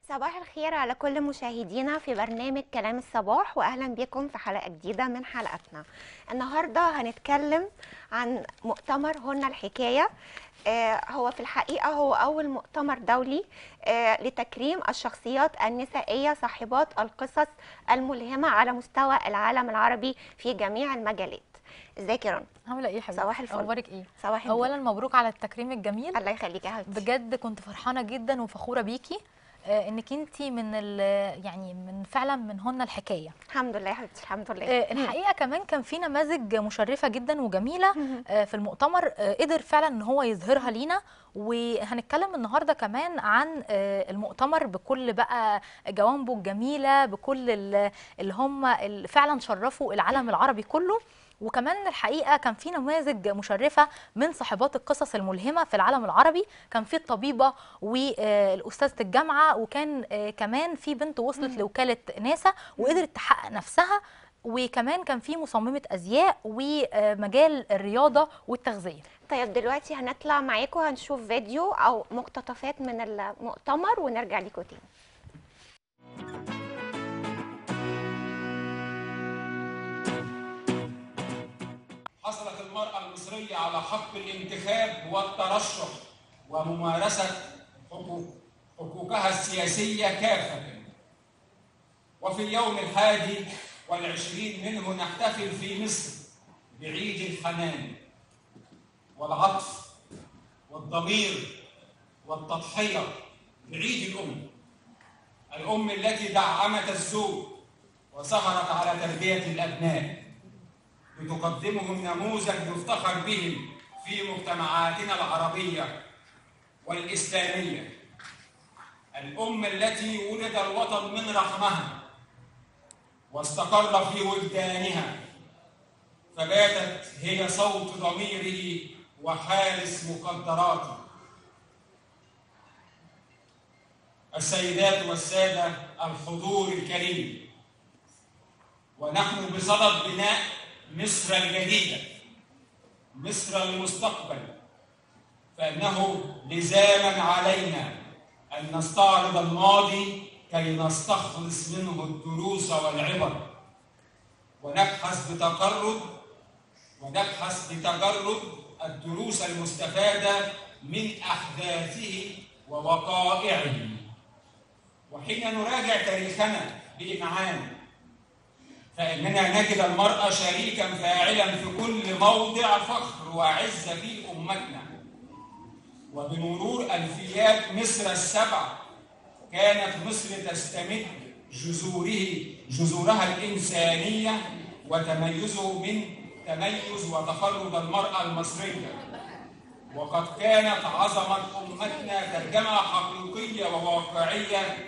صباح الخير على كل مشاهدينا في برنامج كلام الصباح واهلا بكم في حلقه جديده من حلقاتنا النهارده هنتكلم عن مؤتمر هنا الحكايه آه هو في الحقيقه هو اول مؤتمر دولي آه لتكريم الشخصيات النسائيه صاحبات القصص الملهمه على مستوى العالم العربي في جميع المجالات ازيك يا رنا عامله ايه يا حبيبتي صباح الفل. اخبارك ايه صباح النور. اولا مبروك على التكريم الجميل الله يخليك يا حبيبتي بجد كنت فرحانه جدا وفخوره بيكي آه، انك انت من ال- يعني من فعلا من هن الحكايه الحمد لله يا حبيبتي الحمد لله آه، الحقيقه كمان كان في نماذج مشرفه جدا وجميله آه، في المؤتمر آه، قدر فعلا ان هو يظهرها لينا وهنتكلم النهارده كمان عن آه، المؤتمر بكل بقى جوانبه الجميله بكل ال- اللي هم اللي فعلا شرفوا العالم العربي كله وكمان الحقيقه كان في نماذج مشرفه من صاحبات القصص الملهمه في العالم العربي كان في الطبيبه والاستاذه الجامعه وكان آه، كمان في بنت وصلت لوكاله ناسا وقدرت تحقق نفسها وكمان كان في مصممه ازياء ومجال الرياضه والتغذيه طيب دلوقتي هنطلع معاكم هنشوف فيديو او مقتطفات من المؤتمر ونرجع لكم تاني حصلت المرأة المصرية على حق الانتخاب والترشح وممارسة حقوق حقوقها السياسية كافة وفي اليوم الحادي والعشرين منه نحتفل في مصر بعيد الحنان والعطف والضمير والتضحية بعيد الأم الأم التي دعمت الزوج وسهرت على تربية الأبناء لتقدمهم نموذج يفتخر بهم في مجتمعاتنا العربية والإسلامية الأم التي ولد الوطن من رحمها واستقر في وجدانها فباتت هي صوت ضميره وحارس مقدراته السيدات والسادة الحضور الكريم ونحن بصدد بناء مصر الجديدة مصر المستقبل فإنه لزاما علينا أن نستعرض الماضي كي نستخلص منه الدروس والعبر ونبحث بتقرب ونبحث بتجرد الدروس المستفادة من أحداثه ووقائعه وحين نراجع تاريخنا بإمعان فإننا نجد المرأة شريكا فاعلا في كل موضع فخر وعزة في أمتنا وبمرور ألفيات مصر السبع كانت مصر تستمد جذوره جذورها الإنسانية وتميزه من تميز وتفرد المرأة المصرية وقد كانت عظمة أمتنا ترجمة حقيقية وواقعية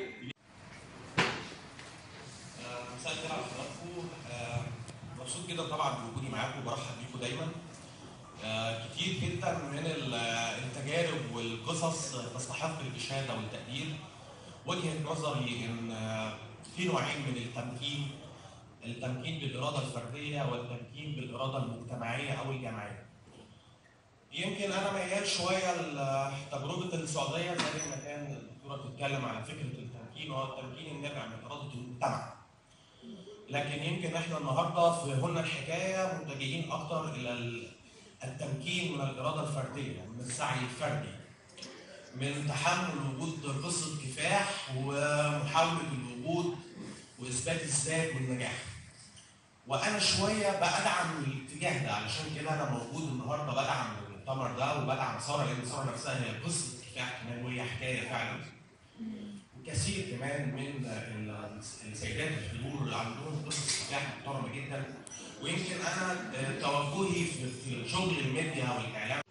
آه، مساء الخير على حضراتكم آه، مبسوط جدا طبعا بوجودي معاكم وبرحب بيكم دايما آه، كتير جدا من ال- آه، التجارب والقصص تستحق الاشاده والتقدير وجهه نظري ان آه، في نوعين من التمكين التمكين بالاراده الفرديه والتمكين بالاراده المجتمعيه او الجماعيه يمكن انا ميال شويه لتجربه السعوديه زي ما كان الدكتوره بتتكلم على فكره التمكين وهو التمكين النابع من اراده المجتمع. لكن يمكن احنا النهارده في هنا الحكايه متجهين اكتر الى ال- التمكين من الاراده الفرديه، من السعي الفردي. من تحمل وجود قصه كفاح ومحاوله الوجود واثبات الذات والنجاح. وانا شويه بدعم الاتجاه ده علشان كده انا موجود النهارده بدعم المؤتمر ده وبدعم ساره لان ساره نفسها هي قصه كفاح كمان وهي حكايه فعلا وكثير كمان من ال- السيدات الحضور اللي عندهم قصص كفاح محترمه جدا ويمكن انا آه، توجهي في في شغل الميديا والاعلام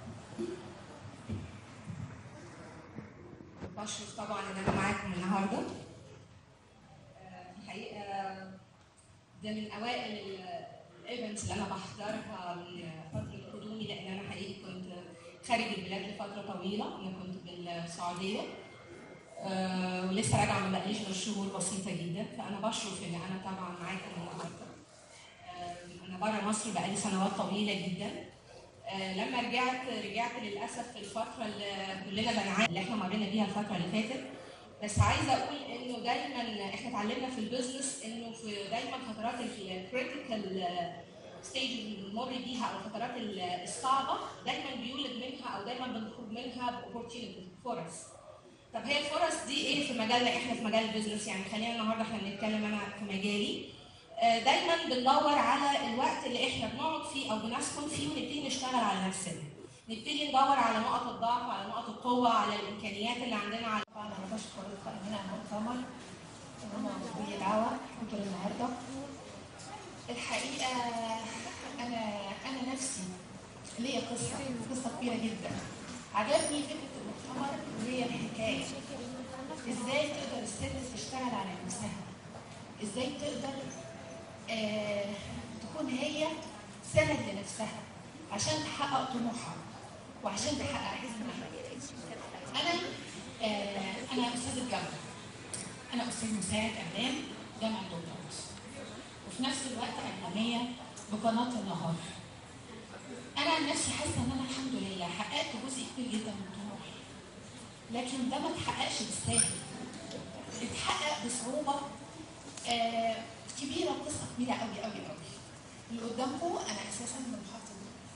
بشرف طبعا ان انا معاكم النهارده آه، الحقيقه ده من اوائل الايفنتس اللي انا بحضرها من فتره قدومي لان انا حقيقي كنت خارج البلاد لفتره طويله انا كنت بالسعوديه آه، ولسه راجعه ما بقاليش غير شهور بسيطه جدا فانا بشرف ان انا طبعا معاكم النهارده آه، انا بره مصر بقالي سنوات طويله جدا آه، لما رجعت رجعت للاسف في الفتره اللي كلنا بنعاني اللي احنا مرينا بيها الفتره اللي فاتت بس عايزه اقول انه دايما احنا اتعلمنا في البيزنس انه في دايما فترات الكريتيكال ستيج اللي بنمر بيها او الفترات ال- الصعبه دايما بيولد منها او دايما بنخرج منها باوبورتيونيتي فرص طب هي الفرص دي ايه في مجالنا احنا في مجال البيزنس يعني خلينا النهارده احنا بنتكلم انا في مجالي آه، دايما بندور على الوقت اللي احنا بنقعد فيه او بنسكن فيه ونبتدي نشتغل على نفسنا نبتدي ندور على نقط الضعف على نقط القوه على الامكانيات اللي عندنا على طبعا انا بشكر قائمين على المؤتمر ان هم لي دعوه حضور النهارده الحقيقه انا انا نفسي ليا قصه قصه كبيره جدا عجبني فكره المؤتمر وهي الحكايه ازاي تقدر الست تشتغل على نفسها ازاي تقدر آه تكون هي سند لنفسها عشان تحقق طموحها وعشان تحقق حلمها انا آه انا استاذه جامعه انا استاذ مساعد اعلام جامعه دمياط وفي نفس الوقت اعلاميه بقناه النهار انا عن نفسي حاسه ان انا الحمد لله حققت جزء كبير جدا من طموحي لكن ده ما اتحققش بالساهل اتحقق بصعوبه آه كبيره وقصه كبيره قوي قوي قوي اللي قدامكم انا اساسا من محافظه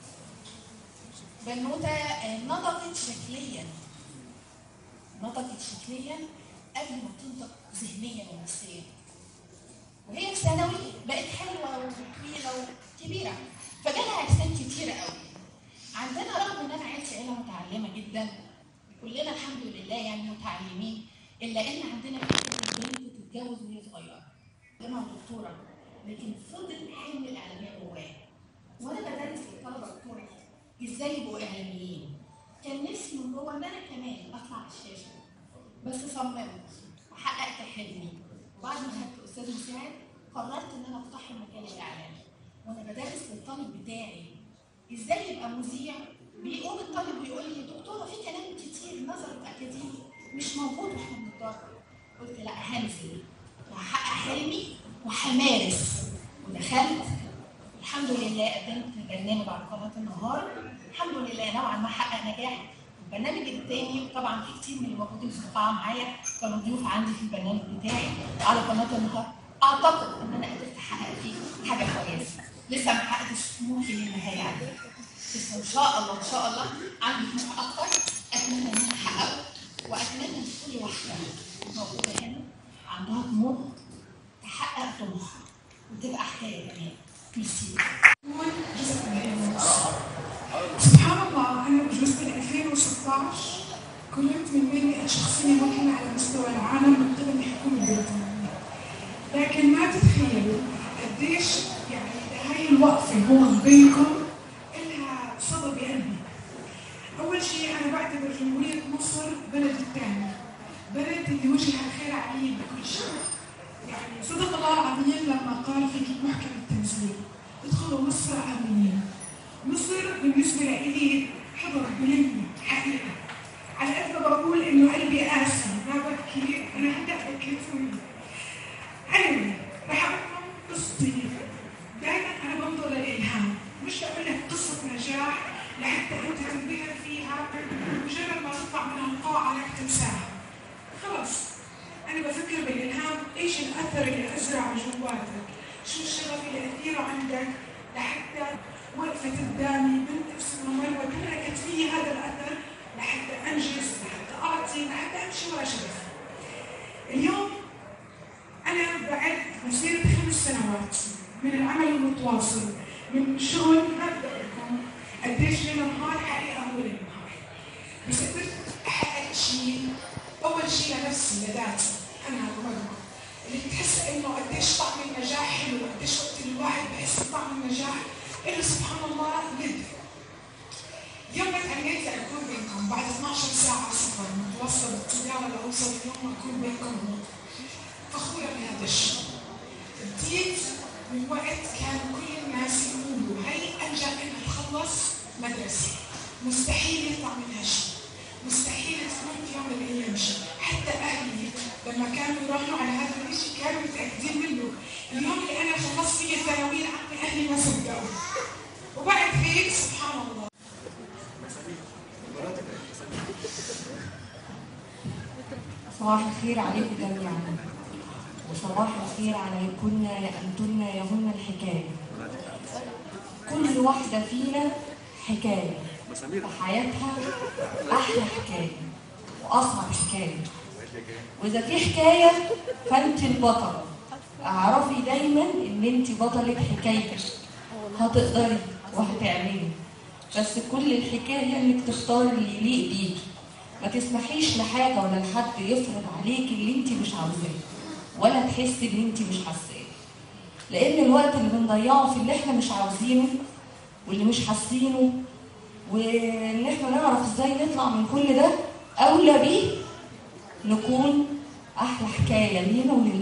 بنوته آه، نضجت شكليا نضجت شكليا قبل ما تنضج ذهنيا ونفسيا وهي في ثانوي بقت حلوه وطويله وكبيره فجالها اجسام كتيره قوي عندنا رغم ان انا عيلتي عيله متعلمه جدا كلنا الحمد لله يعني متعلمين الا ان عندنا فكره البنت تتجوز وهي صغيره جامعه دكتوره لكن فضل حلم الاعلاميه جواها وانا بدرس للطلبه بتوعي ازاي يبقوا اعلاميين كان نفسي من جوه ان انا كمان اطلع على الشاشه بس صممت وحققت حلمي وبعد ما خدت استاذ مساعد قررت ان انا اقتحم مجال الاعلام وانا بدرس للطالب بتاعي ازاي يبقى مذيع بيقوم الطالب ويقول لي دكتوره في كلام كتير نظري اكاديمي مش موجود واحنا بنتدرب قلت لا هنزل وهحقق حلمي وهمارس ودخلت الحمد لله قدمت برنامج على قناه النهار الحمد لله نوعا ما حقق نجاح البرنامج الثاني طبعا في كتير من اللي موجودين في القاعه معايا كانوا ضيوف عندي في البرنامج بتاعي على قناه النهار اعتقد ان انا قدرت احقق فيه حاجه كويسه لسه ما حققتش طموحي للنهايه عندي بس ان شاء الله ان شاء الله عندي طموح اكتر اتمنى ان انا احققه واتمنى ان كل واحده موجوده هنا عندها طموح تحقق طموحها وتبقى حكايه كمان ميرسي يكون جزء من النص سبحان الله أنا بجوز بال 2016 كنت من بين 100 شخصية ملهمة على مستوى العالم من قبل الحكومة البريطانية لكن ما تتخيلوا قديش يعني هاي الوقفة هون بينكم إلها صدى بقلبي أول شيء أنا بعتبر جمهورية مصر بلد الثاني بلد اللي وجه الخير عليه بكل شيء يعني صدق الله العظيم لما قال في محكم التنزيل ادخلوا مصر آمنين مصر بالنسبة لي حضر مهمة حقيقة على قد ما بقول إنه قلبي قاسي ما ببكي أنا هبدأ بكيتوني anyway رح أقول لكم قصتي دائما أنا بنظر للإلهام مش بقول لك قصة نجاح لحتى أنت تنبهر فيها مجرد ما تطلع من القاعة لك تنساها خلاص أنا بفكر بالإلهام إيش الأثر اللي أزرعه جواتك شو الشغف اللي أثيره عندك لحتى وقفت قدامي بنت اسمها مروة تركت في هذا الأثر لحتى أنجز لحتى أعطي لحتى أمشي ورا شغفي اليوم أنا بعد مسيرة خمس سنوات من العمل المتواصل من شغل أبدأ لكم قديش ليل نهار حقيقة هو ليل نهار بس قدرت أحقق شيء أول شيء لنفسي لذاتي أنا مرة اللي بتحس إنه قديش طعم النجاح حلو قديش وقت الواحد بحس بطعم النجاح إلا سبحان الله ند يوم ما تأنيت لأكون بينكم بعد 12 ساعة سفر متوصل بالطيارة لأوصل اليوم أكون بينكم هون فخورة بهذا الشيء بديت من وقت كان كل الناس يقولوا هي أنجح إنها تخلص مدرسة مستحيل يطلع منها شيء مستحيل تكون في يوم من الايام شيء حتى اهلي لما كانوا يراهنوا على هذا الشيء كانوا متاكدين منه اليوم اللي انا خلصت فيه الثانويه العامه اهلي ما صدقوا وبعد هيك سبحان الله صباح الخير عليكم جميعا وصباح الخير على كنا أنتن يهن الحكاية كل واحدة فينا حكاية في حياتها أحلى حكاية وأصعب حكاية وإذا في حكاية فأنت البطلة اعرفي دايما إن أنت بطلة حكايتك هتقدري وهتعملي بس كل الحكاية إنك تختاري اللي يليق بيكي ما تسمحيش لحاجة ولا لحد يفرض عليكي اللي انت مش عاوزاه ولا تحسي ان انت مش حاساه لان الوقت اللي بنضيعه في اللي احنا مش عاوزينه واللي مش حاسينه وان احنا نعرف ازاي نطلع من كل ده اولى بيه نكون احلى حكايه لينا ولل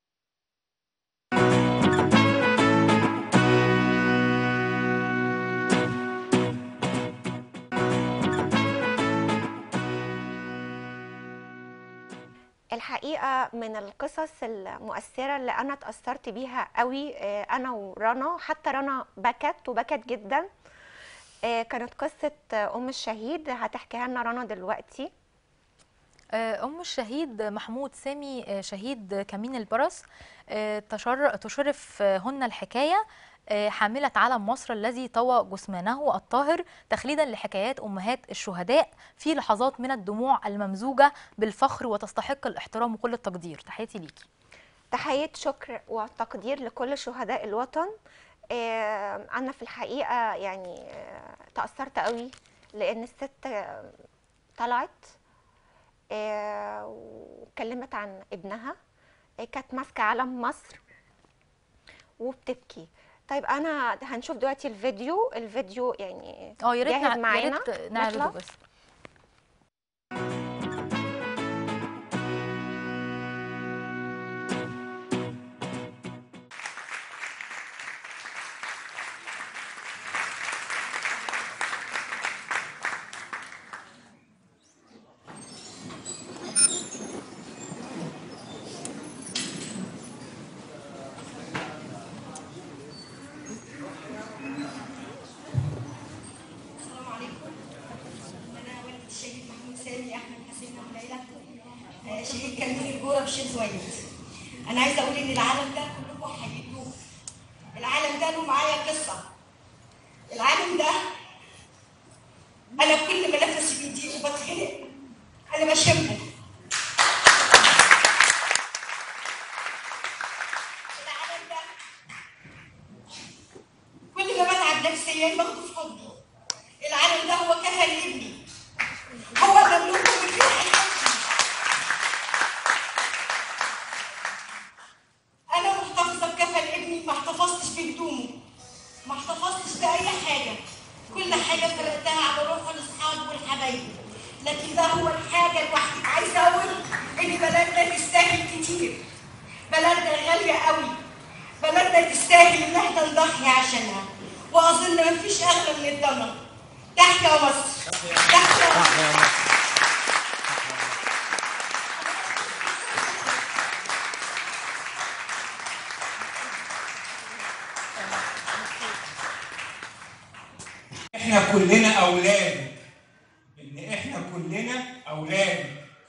الحقيقة من القصص المؤثرة اللي أنا اتأثرت بيها قوي آه، أنا ورنا حتى رنا بكت وبكت جدا آه، كانت قصة آه، أم الشهيد هتحكيها لنا رنا دلوقتي آه، أم الشهيد محمود سامي آه، شهيد كمين البرص آه، تشر- تشرف آه، هن الحكاية آه، حاملة علم مصر الذي طوى جثمانه الطاهر تخليدا لحكايات أمهات الشهداء في لحظات من الدموع الممزوجة بالفخر وتستحق الاحترام وكل التقدير تحياتي ليكي تحية شكر وتقدير لكل شهداء الوطن آه، أنا في الحقيقة يعني آه، تأثرت قوي لأن الست آه، طلعت آه، واتكلمت عن ابنها آه، كانت ماسكة علم مصر وبتبكي طيب أنا هنشوف دلوقتي الفيديو الفيديو يعني اه يا ريت جاهز نع- يا معانا ريت نعرضه نطلع؟ بس السلام عليكم انا والد الشهيد محمود سامي احمد حسين ابو ليلى آه، شهيد كمين الجوره بشير زويد انا عايزه اقول ان العالم ده كلكم حييتوه العالم ده له معايا قصه العالم ده انا كل ما نفسي بيضيق وبتخنق انا بشمه العالم ده كل ما بتعب نفسيا باخده في حضني العالم ده هو كفن ابني هو المملوك من انا محتفظه بكفن ابني ما احتفظتش بهدومه ما احتفظتش باي حاجه كل حاجه فرقتها على روح الاصحاب والحبايب لكن ده هو الحاجه الوحيده عايزه اقول ان بلدنا تستاهل كتير بلدنا غاليه قوي بلدنا تستاهل ان احنا نضحي عشانها واظن مفيش اغلى من الضنا تحيا مصر تحيا مصر احنا كلنا اولاد ان احنا كلنا اولاد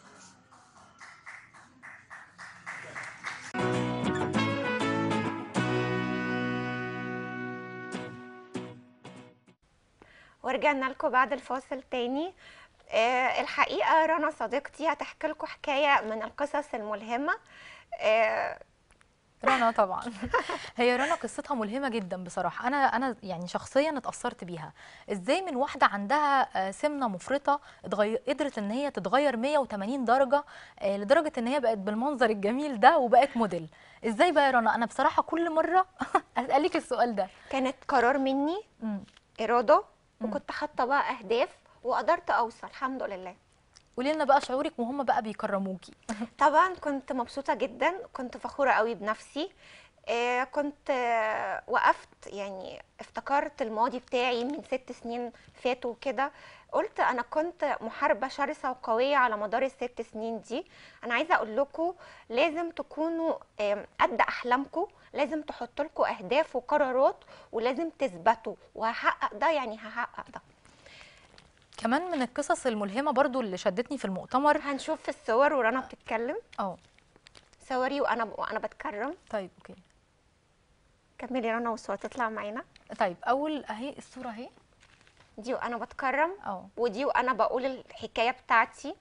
ورجعنا لكم بعد الفاصل تاني آه، الحقيقة رنا صديقتي هتحكي لكم حكاية من القصص الملهمة آه، رنا طبعا هي رنا قصتها ملهمه جدا بصراحه انا انا يعني شخصيا اتاثرت بيها ازاي من واحده عندها آه، سمنه مفرطه اتغير قدرت ان هي تتغير 180 درجه آه، لدرجه ان هي بقت بالمنظر الجميل ده وبقت موديل ازاي بقى يا رنا انا بصراحه كل مره اسالك السؤال ده كانت قرار مني مم. إرادة وكنت حاطة بقى أهداف وقدرت أوصل الحمد لله قولي لنا بقى شعورك وهم بقى بيكرموكي طبعا كنت مبسوطة جدا كنت فخورة قوي بنفسي آه، كنت آه، وقفت يعني افتكرت الماضي بتاعي من ست سنين فاتوا كده قلت انا كنت محاربة شرسة وقوية على مدار الست سنين دي انا عايزة اقول لكم لازم تكونوا آم، قد احلامكم لازم تحط لكم اهداف وقرارات ولازم تثبتوا وهحقق ده يعني هحقق ده كمان من القصص الملهمه برضو اللي شدتني في المؤتمر هنشوف في الصور ورنا بتتكلم اه صوري وانا وانا بتكرم طيب اوكي كملي رنا والصور تطلع معانا طيب اول اهي الصوره اهي دي وانا بتكرم اه ودي وانا بقول الحكايه بتاعتي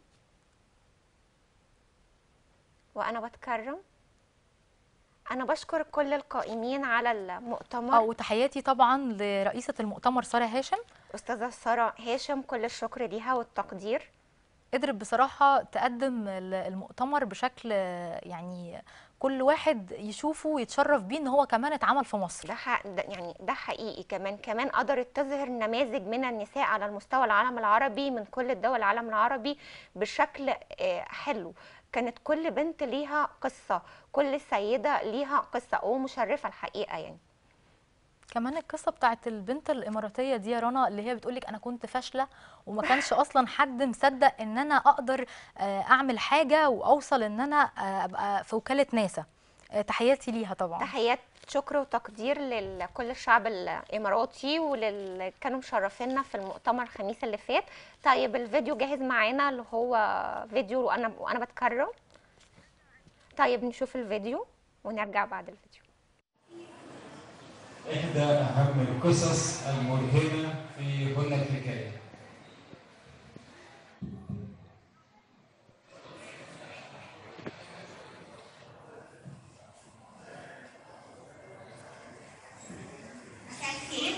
وانا بتكرم انا بشكر كل القائمين على اه المؤتمر وتحياتي طبعا لرئيسه المؤتمر ساره هاشم استاذه ساره هاشم كل الشكر ليها والتقدير قدرت بصراحه تقدم ال- المؤتمر بشكل يعني كل واحد يشوفه ويتشرف بيه ان هو كمان اتعمل في مصر ده, حق ده يعني ده حقيقي كمان كمان قدرت تظهر نماذج من النساء على المستوى العالم العربي من كل الدول العالم العربي بشكل آه، حلو كانت كل بنت ليها قصة كل سيدة ليها قصة ومشرفة الحقيقة يعني كمان القصه بتاعت البنت الاماراتيه دي يا رنا اللي هي بتقولك انا كنت فاشله وما كانش اصلا حد مصدق ان انا اقدر آه، اعمل حاجه واوصل ان انا آه، ابقى في وكاله ناسا آه، تحياتي ليها طبعا تحيات شكر وتقدير لكل الشعب الاماراتي وللي كانوا مشرفينا في المؤتمر الخميس اللي فات طيب الفيديو جاهز معانا اللي هو فيديو وانا وانا بتكرم طيب نشوف الفيديو ونرجع بعد الفيديو إحدى أهم القصص الملهمة في هنا الحكاية مساء الخير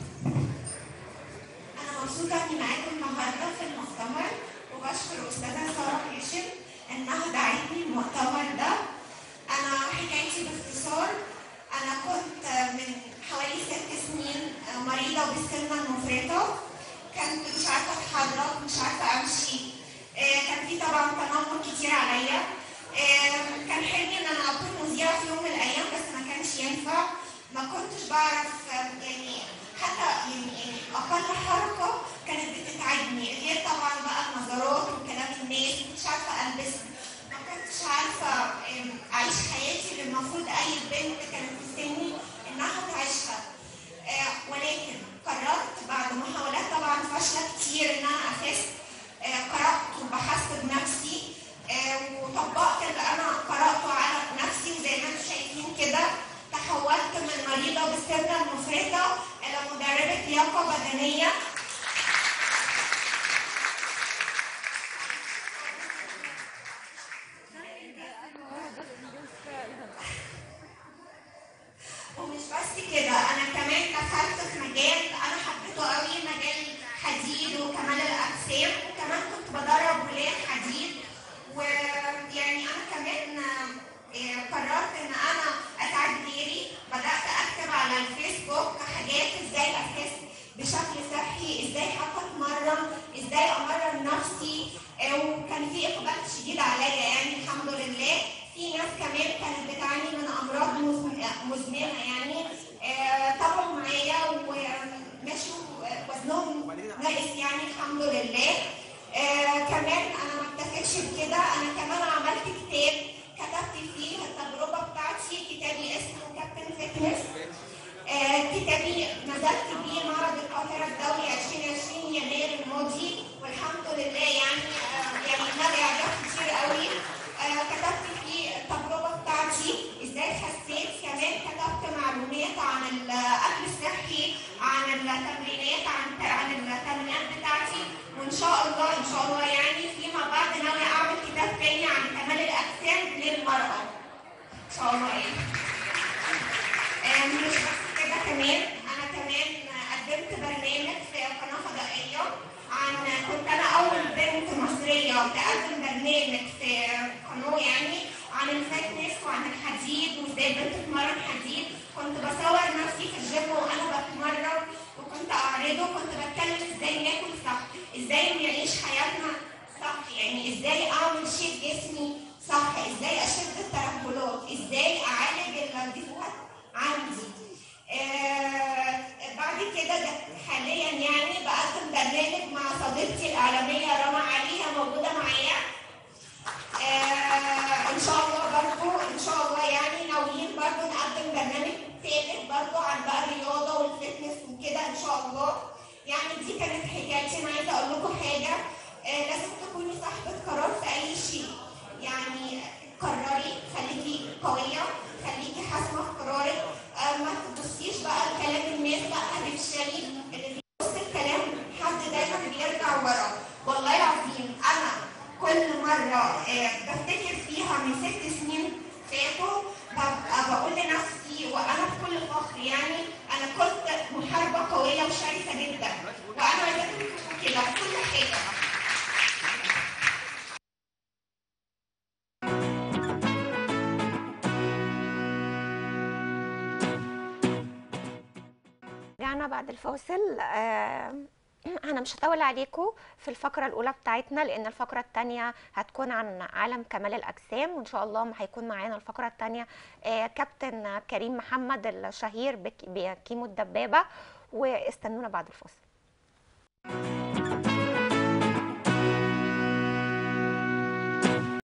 أنا مبسوطة إني معاكم النهاردة في المؤتمر وبشكر أستاذة سارة هاشم إنها دعتني المؤتمر ده أنا حكايتي باختصار أنا كنت من حوالي ست سنين مريضة بالسمنة المفرطة كنت مش عارفة أتحرك مش عارفة أمشي آه، كان في طبعا تنمر كتير عليا آه، كان حلمي إن أنا أكون مذيعة في يوم من الأيام بس ما كانش ينفع ما كنتش بعرف آه، يعني حتى يعني يعني أقل حركة كانت بتتعبني غير طبعا بقى النظرات وكلام الناس ما كنتش عارفة ألبس ما كنتش عارفة آم، أعيش حياتي اللي المفروض أي بنت كانت في سني إنها تعيشها آه، ولكن قررت بعد محاولات طبعا فاشلة كتير إن أنا أخس آه، قرأت وبحثت بنفسي آه، وطبقت اللي أنا قرأته على نفسي وزي ما انتم شايفين كده تحولت من مريضة بالسمنة المفرطة إلى مدربة لياقة بدنية ومش بس كده انا كمان دخلت في مجال انا حبيته قوي مجال حديد وكمال الاجسام وكمان كنت بدرب ولاد حديد ويعني انا كمان آه، قررت ان انا اساعد غيري بدات اكتب على الفيسبوك حاجات ازاي اخس بشكل صحي ازاي حتى اتمرن ازاي امرن نفسي آه، وكان في اقبال شديد عليا يعني الحمد لله في ناس كمان كانت بتعاني من امراض مزم- مزمنه يعني آه، تابعوا معايا ومشوا وزنهم ناقص يعني الحمد لله آه، كمان انا ما اكتفيتش بكده انا كمان عملت كتاب كتبت فيه التجربه بتاعتي كتابي اسمه كابتن فتنس آه، كتابي نزلت بيه معرض القاهرة الدولي 2020 يناير الماضي والحمد لله يعني آه، يعني نال إعجاب كتير قوي آه، كتبت فيه التجربة بتاعتي ازاي خسيت كمان كتبت معلومات عن الأكل الصحي عن التمرينات عن عن التمرينات بتاعتي وإن شاء الله إن شاء الله يعني فيما بعد ناوية أعمل كتاب تاني عن كمال الأجسام للمرأة إن شاء الله يعني. آه، مش بس كده كمان انا كمان قدمت برنامج في قناه فضائيه عن كنت انا اول بنت مصريه تقدم برنامج في قناه يعني عن الفتنس وعن الحديد وازاي البنت تتمرن حديد كنت بصور نفسي في الجيم وانا بتمرن وكنت اعرضه كنت بتكلم ازاي ناكل صح ازاي نعيش حياتنا صح يعني ازاي اعمل شيء جسمي صح ازاي اشد الترهلات ازاي اعالج الديفوهات عندي آه بعد كده ده حاليا يعني بقدم برنامج مع صديقتي الاعلاميه رنا علي هي موجوده معايا آه ان شاء الله برضو ان شاء الله يعني ناويين برضو نقدم برنامج ثالث برضو عن بقى الرياضه والفتنس وكده ان شاء الله يعني دي كانت حكايتي انا عايزه اقول لكم مرة آه، بفتكر فيها من ست سنين فاتوا ببقى بقول لنفسي وأنا بكل فخر يعني أنا كنت محاربة قوية وشرسة جدا وأنا عايزاكم تشوفوا كده في كل حاجة رجعنا بعد الفاصل آه، انا مش هطول عليكم في الفقره الاولى بتاعتنا لان الفقره الثانيه هتكون عن عالم كمال الاجسام وان شاء الله ما هيكون معانا الفقره الثانيه كابتن كريم محمد الشهير بك- بكيمو الدبابه واستنونا بعد الفاصل